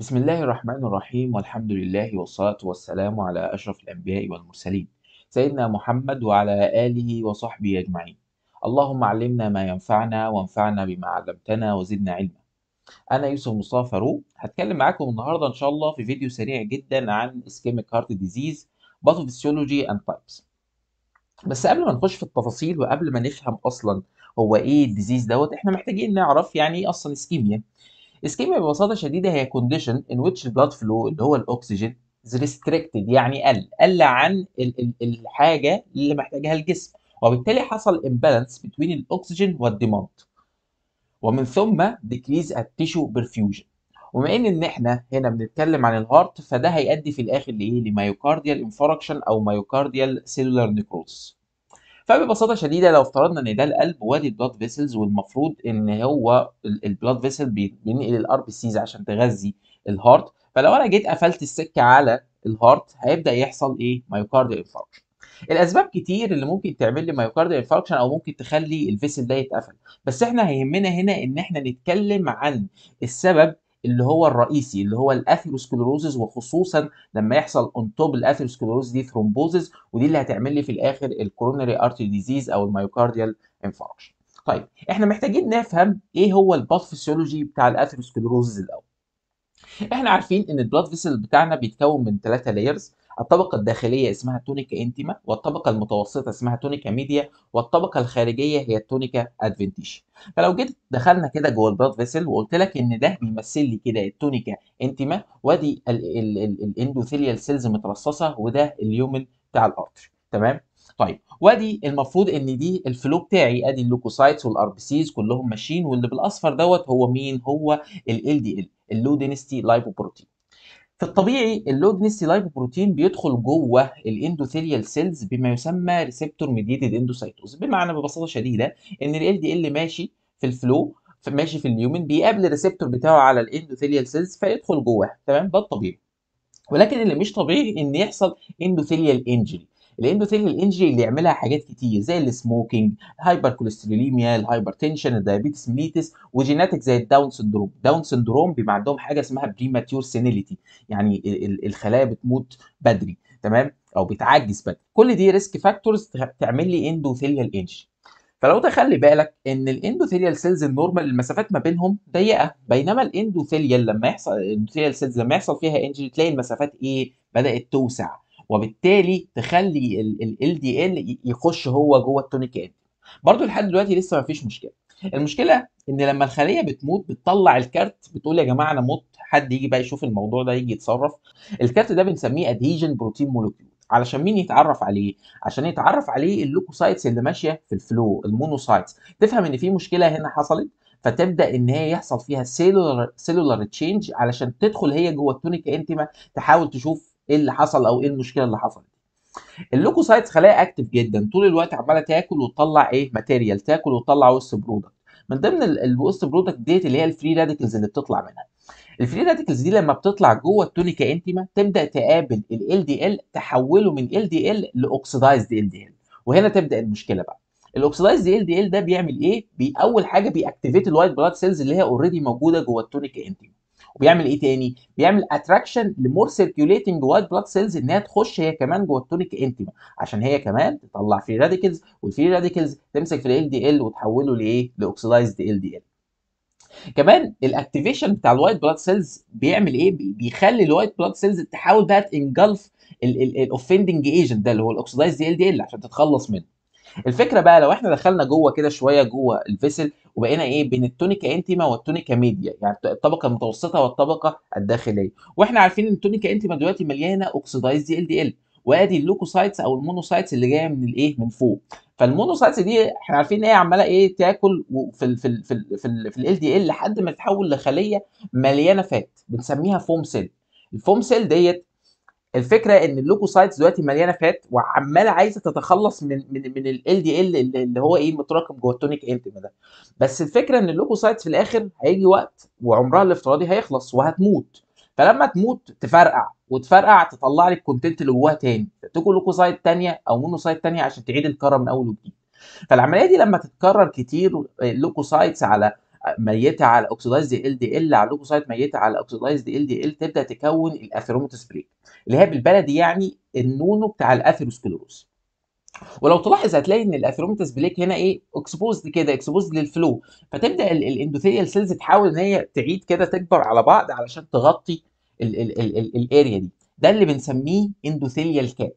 بسم الله الرحمن الرحيم والحمد لله والصلاة والسلام على أشرف الأنبياء والمرسلين سيدنا محمد وعلى آله وصحبه أجمعين اللهم علمنا ما ينفعنا وانفعنا بما علمتنا وزدنا علما أنا يوسف مصطفى فاروق هتكلم معاكم النهاردة إن شاء الله في فيديو سريع جدا عن ischemic heart disease pathophysiology and types بس قبل ما نخش في التفاصيل وقبل ما نفهم أصلا هو إيه الديزيز دوت إحنا محتاجين نعرف يعني إيه أصلا اسكيميا اسكيميا ببساطه شديده هي كونديشن ان ويتش البلاد فلو اللي هو الاكسجين is restricted يعني قل قل عن ال ال الحاجه اللي محتاجها الجسم وبالتالي حصل imbalance between الاكسجين والديماند ومن ثم decrease التيشو برفيوجن وبما ان ان احنا هنا بنتكلم عن الهارت فده هيؤدي في الاخر لايه لمايوكارديال انفاركشن او مايوكارديال سيلولار نيكروز فببساطه شديده لو افترضنا ان ده القلب وادي البلاد فيسلز والمفروض ان هو البلاد فيسل بينقل الار بي سيز عشان تغذي الهارت فلو انا جيت قفلت السكه على الهارت هيبدا يحصل ايه مايوكارديال انفاركشن الاسباب كتير اللي ممكن تعمل لي مايوكارديال انفاركشن او ممكن تخلي الفيسل ده يتقفل بس احنا هيهمنا هنا ان احنا نتكلم عن السبب اللي هو الرئيسي اللي هو الاثيروسكلروزز وخصوصا لما يحصل اون توب الاثيروسكلروز دي ثرومبوزز ودي اللي هتعمل لي في الاخر الكورونري ارتري ديزيز او المايوكارديال انفاركشن. طيب احنا محتاجين نفهم ايه هو الباثوفيسيولوجي بتاع الاثيروسكلروزز الاول. احنا عارفين ان البلاد فيسل بتاعنا بيتكون من ثلاثه لايرز الطبقة الداخلية اسمها تونيكا انتيما والطبقة المتوسطة اسمها تونيكا ميديا والطبقة الخارجية هي التونيكا ادفنتيشيا فلو جيت دخلنا كده جوه البلاد فيسل وقلت لك ان ده بيمثل لي كده التونيكا انتيما وادي الاندوثيليال سيلز مترصصة وده اليومن بتاع الارتري تمام طيب وادي المفروض ان دي الفلو بتاعي ادي اللوكوسايتس والار بي سيز كلهم ماشيين واللي بالاصفر دوت هو مين هو ال دي ال اللو دينستي لايبوبروتين في الطبيعي اللو دينستي لايبوبروتين بيدخل جوه الاندوثيليال سيلز بما يسمى ريسبتور ميديتد اندوسايتوز بمعنى ببساطه شديده ان ال دي ال ماشي في الفلو ماشي في اليومن بيقابل الريسبتور بتاعه على الاندوثيليال سيلز فيدخل جواها تمام ده الطبيعي ولكن اللي مش طبيعي ان يحصل اندوثيليال انجري الاندوثيليال انجري اللي يعملها حاجات كتير زي السموكينج الهايبر كوليستروليميا الهايبر تنشن الدايابيتس ميليتس وجيناتيك زي الداون سندروم داون سندروم بيبقى عندهم حاجه اسمها بريماتيور سينيليتي يعني الخلايا بتموت بدري تمام او بتعجز بدري كل دي ريسك فاكتورز تعمل لي اندوثيليال انجري فلو تخلي بالك ان الاندوثيليال سيلز النورمال المسافات ما بينهم ضيقه بينما الاندوثيليال لما يحصل الاندوثيليال سيلز لما يحصل فيها انجري تلاقي المسافات ايه بدات توسع وبالتالي تخلي ال دي ال يخش هو جوه التونيك انتي برضو لحد دلوقتي لسه ما فيش مشكله المشكله ان لما الخليه بتموت بتطلع الكارت بتقول يا جماعه انا مت حد يجي بقى يشوف الموضوع ده يجي يتصرف الكارت ده بنسميه ادهيجن بروتين مولكيول علشان مين يتعرف عليه عشان يتعرف عليه اللوكوسايتس اللي ماشيه في الفلو المونوسايتس تفهم ان في مشكله هنا حصلت فتبدا ان هي يحصل فيها سيلولار سيلولار تشينج علشان تدخل هي جوه التونيك انتيما تحاول تشوف ايه اللي حصل او ايه المشكله اللي حصلت اللوكوسايتس خلايا اكتف جدا طول الوقت عماله تاكل وتطلع ايه ماتيريال تاكل وتطلع ويست برودكت من ضمن الويست برودكت ديت اللي هي الفري راديكلز اللي بتطلع منها الفري راديكلز دي لما بتطلع جوه التونيكا انتيما تبدا تقابل ال دي ال تحوله من ال دي ال لاوكسيدايزد ال دي ال وهنا تبدا المشكله بقى الاوكسيدايزد ال دي ال ده بيعمل ايه بي اول حاجه بيأكتيفيت الوايت بلاد سيلز اللي هي اوريدي موجوده جوه التونيكا انتيما وبيعمل ايه تاني؟ بيعمل اتراكشن لمور سيركيوليتنج وايت بلاد سيلز انها تخش هي كمان جوه التونيك انتيما عشان هي كمان تطلع فري راديكلز والفري راديكلز تمسك في ال دي ال وتحوله لايه؟ لاوكسيدايزد ال دي ال. كمان الاكتيفيشن بتاع الوايت بلاد سيلز بيعمل ايه؟ بيخلي الوايت بلاد سيلز تحاول بقى تنجلف الاوفندنج ايجنت ده اللي هو الاوكسيدايزد ال دي ال عشان تتخلص منه. الفكره بقى لو احنا دخلنا جوه كده شويه جوه الفيسل وبقينا ايه بين التونيكا انتيما والتونيكا ميديا يعني الطبقه المتوسطه والطبقه الداخليه واحنا عارفين ان التونيكا انتيما دلوقتي مليانه اوكسيدايز دي ال دي ال وادي اللوكوسايتس او المونوسايتس اللي جايه من الايه من فوق فالمونوسايتس دي احنا عارفين ان هي عماله ايه تاكل في ال في ال في ال في ال في ال دي ال لحد ما تتحول لخليه مليانه فات بنسميها فوم سيل الفوم سيل ديت الفكره ان اللوكوسايتس دلوقتي مليانه فات وعماله عايزه تتخلص من من من ال دي ال اللي هو ايه متراكم جوه التونيك انتيما ده بس الفكره ان اللوكوسايتس في الاخر هيجي وقت وعمرها الافتراضي هيخلص وهتموت فلما تموت تفرقع وتفرقع تطلع لك الكونتنت اللي جواها تاني تاكل لوكوسايت ثانيه او مونوسايت ثانيه عشان تعيد الكره من اول وجديد فالعمليه دي لما تتكرر كتير اللوكوسايتس على ميته على اوكسيدايزد ال دي ال على لوكوسايت ميته على اوكسيدايزد ال دي ال تبدا تكون الاثيروماتوس بريك اللي هي بالبلدي يعني النونو بتاع الاثيروسكلوروز ولو تلاحظ هتلاقي ان الاثيروماتوس بليك هنا ايه اكسبوزد كده اكسبوزد للفلو فتبدا الاندوثيليال سيلز تحاول ان هي تعيد كده تكبر على بعض علشان تغطي الاريا دي ده اللي بنسميه اندوثيليال كاب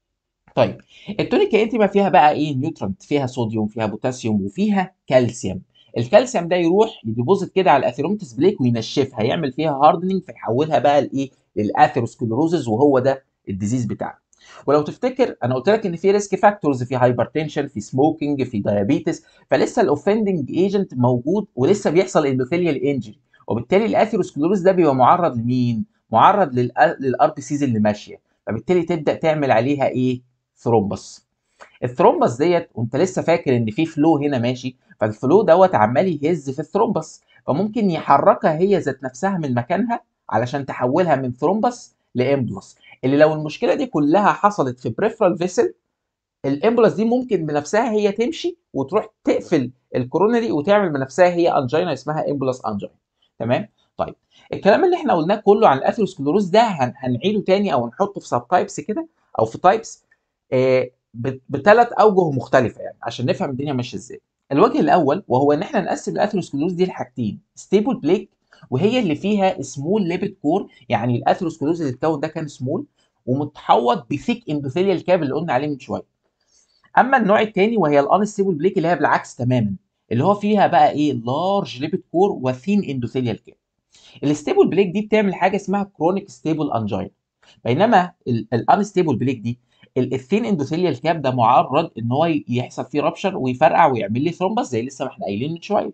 طيب التونيك انتيما فيها بقى ايه نيوترنت فيها صوديوم فيها بوتاسيوم وفيها كالسيوم الكالسيوم ده يروح يديبوزيت كده على الاثيروماتوس بليك وينشفها يعمل فيها هاردنينج فيحولها بقى لايه للاثيروسكلروزز وهو ده الديزيز بتاعنا ولو تفتكر انا قلت لك ان في ريسك فاكتورز في هايبرتنشن في سموكينج في دايابيتس فلسه الاوفندنج ايجنت موجود ولسه بيحصل اندوثيليال انجري وبالتالي الاثيروسكلروز ده بيبقى معرض لمين؟ معرض للار بي سيز اللي ماشيه فبالتالي تبدا تعمل عليها ايه؟ ثرومبس الثرومبس ديت وانت لسه فاكر ان في فلو هنا ماشي فالفلو دوت عمال يهز في الثرومبس فممكن يحركها هي ذات نفسها من مكانها علشان تحولها من ثرومبس لامبلس اللي لو المشكله دي كلها حصلت في بريفرال فيسل الامبلس دي ممكن بنفسها هي تمشي وتروح تقفل الكورونري وتعمل بنفسها هي انجينا اسمها امبلس انجينا تمام طيب الكلام اللي احنا قلناه كله عن الاثيروسكلوروز ده هنعيده تاني او نحطه في سب تايبس كده او في تايبس آه بثلاث اوجه مختلفه يعني عشان نفهم الدنيا ماشيه ازاي الوجه الاول وهو ان احنا نقسم الاثيروسكلوروز دي لحاجتين ستيبل بليك وهي اللي فيها سمول ليبيد كور يعني الاثيروسكلوروز اللي اتكون ده كان سمول ومتحوط بثيك اندوثيليال كاب اللي قلنا عليه من شويه اما النوع الثاني وهي الانستيبل بليك اللي هي بالعكس تماما اللي هو فيها بقى ايه لارج ليبيد كور وثين اندوثيليال كاب الستيبل بليك دي بتعمل حاجه اسمها كرونيك ستيبل انجينا بينما الانستيبل بليك دي الثين اندوثيليال كاب ده معرض ان هو يحصل فيه رابشر ويفرقع ويعمل لي ثرومبس زي لسه ما احنا قايلين من شويه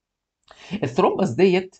الثرومبس ديت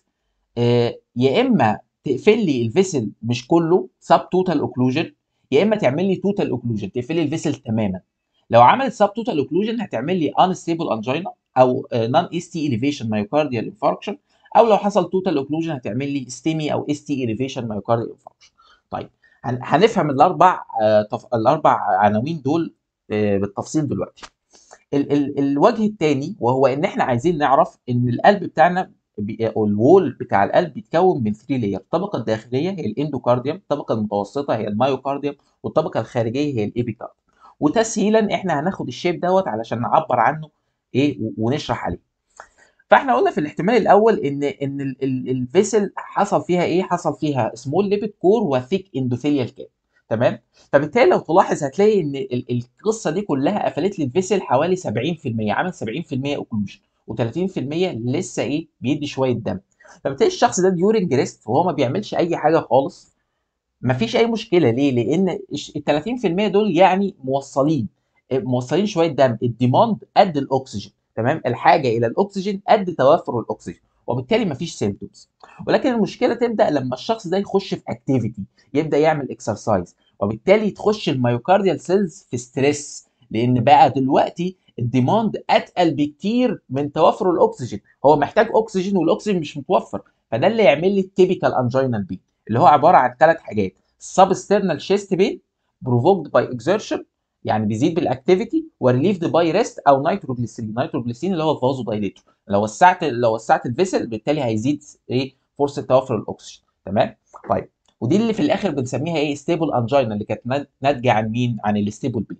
آه يا اما تقفل لي الفيسل مش كله سب توتال اوكلوجن يا اما تعمل لي توتال اوكلوجن تقفل لي الفيسل تماما لو عملت سب توتال اوكلوجن هتعمل لي انستيبل انجينا او نون اس تي اليفيشن مايوكارديال انفاركشن او لو حصل توتال اوكلوجن هتعمل لي ستيمي او اس تي اليفيشن مايوكارديال انفاركشن طيب هنفهم الاربع الاربع عناوين دول بالتفصيل دلوقتي ال ال الوجه الثاني وهو ان احنا عايزين نعرف ان القلب بتاعنا الوول بتاع القلب بيتكون من 3 لاير الطبقه الداخليه هي الاندوكارديوم الطبقه المتوسطه هي المايوكارديوم والطبقه الخارجيه هي الابيكارديوم وتسهيلا احنا هناخد الشيب دوت علشان نعبر عنه ايه ونشرح عليه فاحنا قلنا في الاحتمال الاول ان ان الفيسل حصل فيها ايه حصل فيها سمول ليبيد كور وثيك اندوثيليال كاب تمام فبالتالي لو تلاحظ هتلاقي ان القصه دي كلها قفلت لي الفيسل حوالي 70% عامل 70% اوكلوجن و30% لسه ايه بيدي شويه دم فبالتالي الشخص ده ديورنج ريست وهو ما بيعملش اي حاجه خالص مفيش اي مشكله ليه لان ال 30% دول يعني موصلين موصلين شويه دم الديماند قد الاكسجين تمام الحاجه الى الاكسجين قد توفر الاكسجين وبالتالي مفيش سيمبتومز ولكن المشكله تبدا لما الشخص ده يخش في اكتيفيتي يبدا يعمل اكسرسايز وبالتالي تخش الميوكارديال سيلز في ستريس لان بقى دلوقتي الديماند اتقل بكتير من توفر الاكسجين هو محتاج اكسجين والاكسجين مش متوفر فده اللي يعمل لي التيبيكال انجينال بين اللي هو عباره عن ثلاث حاجات سبسترنال شيست بين بروفوكد باي اكزertion يعني بيزيد بالاكتيفيتي وريليفد باي ريست او نيتروجليسيرين نيتروجليسيرين اللي هو الفازو دايليتور لو وسعت لو وسعت الفيسل بالتالي هيزيد ايه فرصه توفر الاكسجين تمام طيب ودي اللي في الاخر بنسميها ايه ستيبل انجينا اللي كانت ناتجه عن مين عن الستيبل بليك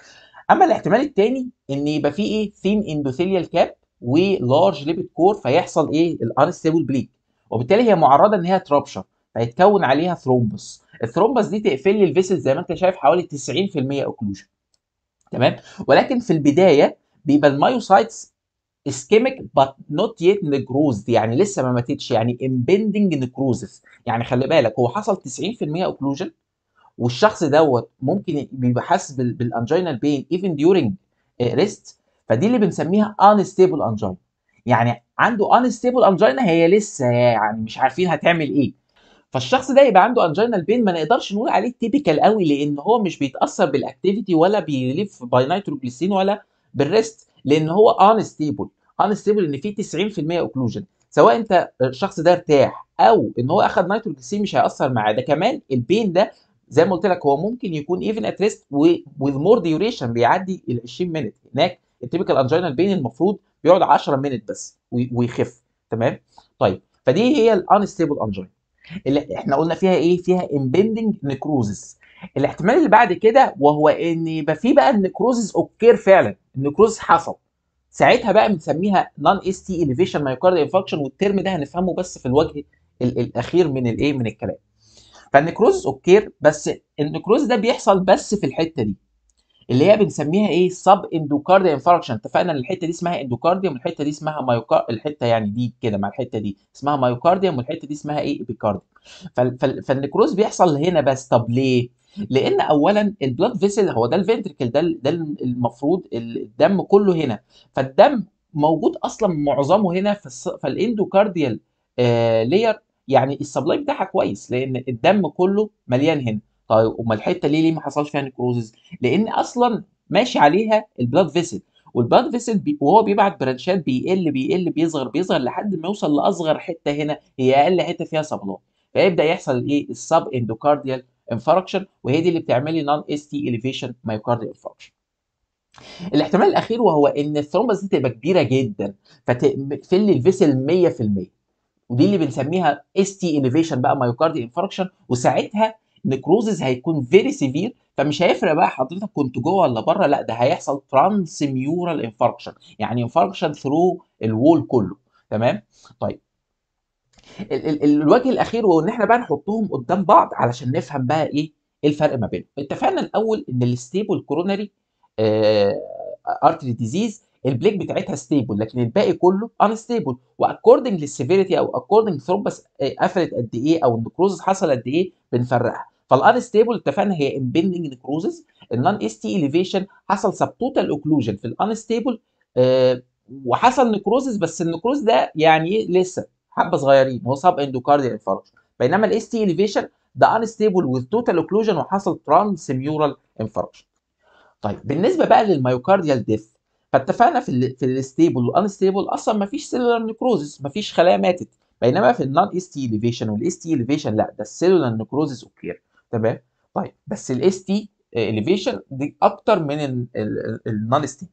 اما الاحتمال الثاني ان يبقى فيه ايه ثين اندوثيليال كاب ولارج ليبيد كور فيحصل ايه الانستيبل بليك وبالتالي هي معرضه ان هي ترابشر فيتكون عليها ثرومبس الثرومبس دي تقفل لي الفيسل زي ما انت شايف حوالي 90% اوكلوجن تمام ولكن في البدايه بيبقى المايوسايتس اسكيميك بات نوت يت نكروزد يعني لسه ما ماتتش يعني امبندنج نكروزس يعني خلي بالك هو حصل 90% اوكلوجن والشخص دوت ممكن بيبقى حاسس بالانجينال بين ايفن ديورنج ريست فدي اللي بنسميها انستيبل انجينا يعني عنده انستيبل انجينا هي لسه يعني مش عارفين هتعمل ايه فالشخص ده يبقى عنده انجينال بين ما نقدرش نقول عليه تيبيكال قوي لان هو مش بيتاثر بالاكتيفيتي ولا بيليف باي نيتروجليسين ولا بالريست لان هو انستيبل انستيبل ان في 90% اوكلوجن سواء انت الشخص ده ارتاح او ان هو اخذ نيتروجليسين مش هياثر معاه ده كمان البين ده زي ما قلت لك هو ممكن يكون ايفن ات ريست وذ مور ديوريشن بيعدي ال 20 مينت هناك التيبيكال انجينال بين المفروض بيقعد 10 مينت بس ويخف تمام طيب فدي هي الانستيبل انجين اللي احنا قلنا فيها ايه فيها امبندنج نكروزس الاحتمال اللي بعد كده وهو ان يبقى في بقى النكروزس اوكير فعلا النكروزس حصل ساعتها بقى بنسميها نون اس تي اليفيشن مايوكارد انفكشن والترم ده هنفهمه بس في الوجه ال- الاخير من الايه من الكلام فالنكروز اوكير بس النكروز ده بيحصل بس في الحته دي اللي هي بنسميها ايه سب اندوكارديا انفاركشن اتفقنا ان الحته دي اسمها اندوكارديوم والحته دي اسمها مايوكار الحته يعني دي كده مع الحته دي اسمها مايوكارديوم والحته دي اسمها ايه ابيكارديوم فال... فال... فالنكروز بيحصل هنا بس طب ليه لان اولا البلاد فيسل هو ده الفنتركل ده ده المفروض الدم كله هنا فالدم موجود اصلا معظمه هنا في الص... فالاندوكارديال آه لير يعني السبلاي بتاعها كويس لان الدم كله مليان هنا طيب امال الحته ليه ليه ما حصلش فيها نكروزز لان اصلا ماشي عليها البلاد فيسل والبلاد فيسل بي وهو بيبعت برانشات بيقل بيقل بيصغر بيصغر لحد ما يوصل لاصغر حته هنا هي اقل حته فيها سبلاي فيبدا يحصل ايه السب اندوكارديال انفاركشن وهي دي اللي بتعمل لي نون اس تي اليفيشن مايوكارديال انفاركشن الاحتمال الاخير وهو ان الثرومبس دي تبقى كبيره جدا فتقفل لي الفيسل 100% ودي اللي بنسميها اس تي اليفيشن بقى مايوكارديال انفاركشن وساعتها نكروزز هيكون فيري سيفير فمش هيفرق بقى حضرتك كنت جوه ولا بره لا ده هيحصل ترانسميورال انفاركشن يعني انفاركشن ثرو الوول كله تمام طيب ال ال الوجه الاخير هو ان احنا بقى نحطهم قدام بعض علشان نفهم بقى ايه ايه الفرق ما بينهم اتفقنا الاول ان الستيبل كورونري ارتري ديزيز البليك بتاعتها ستيبل لكن الباقي كله انستيبل واكوردنج للسيفيريتي او اكوردنج ثرومبس قفلت قد ايه او النكروزس حصل قد ايه بنفرقها فالانستيبل اتفقنا هي امبندنج نكروزس النون اس تي اليفيشن حصل سب توتال اوكلوجن في الانستيبل آه وحصل نكروزس بس النكروز ده يعني لسه حبه صغيرين هو سب اندوكارديال انفاركشن بينما الاس تي اليفيشن ده انستيبل وذ توتال اوكلوجن وحصل ترانسميورال انفاركشن طيب بالنسبه بقى للمايوكارديال ديث فاتفقنا في ال في الستيبل والانستيبل اصلا ما فيش سيلولار نكروزس ما فيش خلايا ماتت بينما في النون اس تي اليفيشن والاس تي اليفيشن لا ده السيلولار نكروزس اوكير تمام طيب بس الاس تي اليفيشن دي اكتر من النون اس تي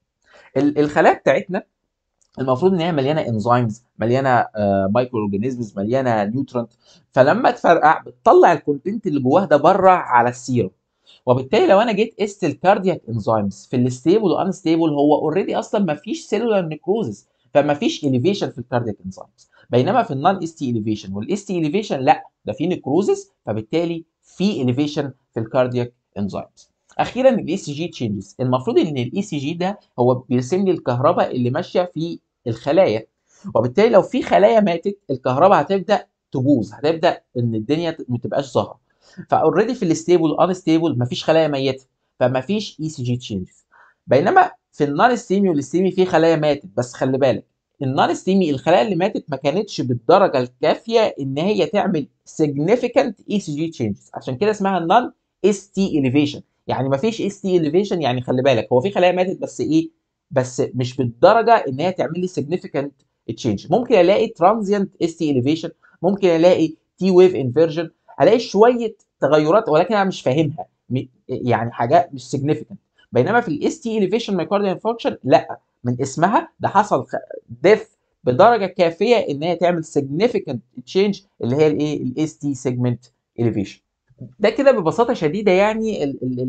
الخلايا بتاعتنا المفروض ان هي مليانه انزيمز مليانه مايكرو اورجانيزمز مليانه نيوترنت فلما تفرقع بتطلع الكونتنت اللي جواها ده بره على السيرم وبالتالي لو انا جيت قست الكاردياك انزيمز في الستيبل والانستيبل هو اوريدي اصلا ما فيش سيلولار نيكروزس فما فيش اليفيشن في الكاردياك انزيمز بينما في النون اس تي اليفيشن والاس تي اليفيشن لا ده في نيكروزس فبالتالي في اليفيشن في الكاردياك انزيمز اخيرا الاي سي جي تشينجز المفروض ان الاي سي جي ده هو بيرسم لي الكهرباء اللي ماشيه في الخلايا وبالتالي لو في خلايا ماتت الكهرباء هتبدا تبوظ هتبدا ان الدنيا ما تبقاش ظاهره فاوريدي في الستيبل انستيبل مفيش خلايا ميته فمفيش اي سي جي تشينجز بينما في النون ستيمي والستيمي في خلايا ماتت بس خلي بالك النون ستيمي الخلايا اللي ماتت ما كانتش بالدرجه الكافيه ان هي تعمل significant اي سي جي تشينجز عشان كده اسمها النون اس تي اليفيشن يعني مفيش اس تي اليفيشن يعني خلي بالك هو في خلايا ماتت بس ايه بس مش بالدرجه ان هي تعمل لي significant تشينج ممكن الاقي ترانزيانت اس تي اليفيشن ممكن الاقي تي ويف انفيرجن هلاقي شويه تغيرات ولكن انا مش فاهمها يعني حاجات مش سيجنيفيكانت بينما في الاس تي اليفيشن مايكارديال انفاركشن لا من اسمها ده حصل ديث بدرجه كافيه ان هي تعمل سيجنيفيكانت تشينج اللي هي الايه الاس تي سيجمنت اليفيشن ده كده ببساطه شديده يعني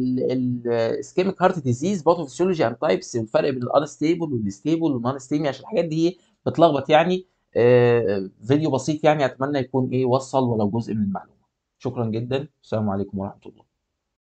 الاسكيميك هارت ديزيز باثوفيسيولوجي اند تايبس والفرق بين الانستيبل والستيبل والنون ستيمي عشان الحاجات دي بتلخبط يعني آه فيديو بسيط يعني اتمنى يكون ايه وصل ولو جزء من المعلومه شكرا جدا السلام عليكم ورحمه الله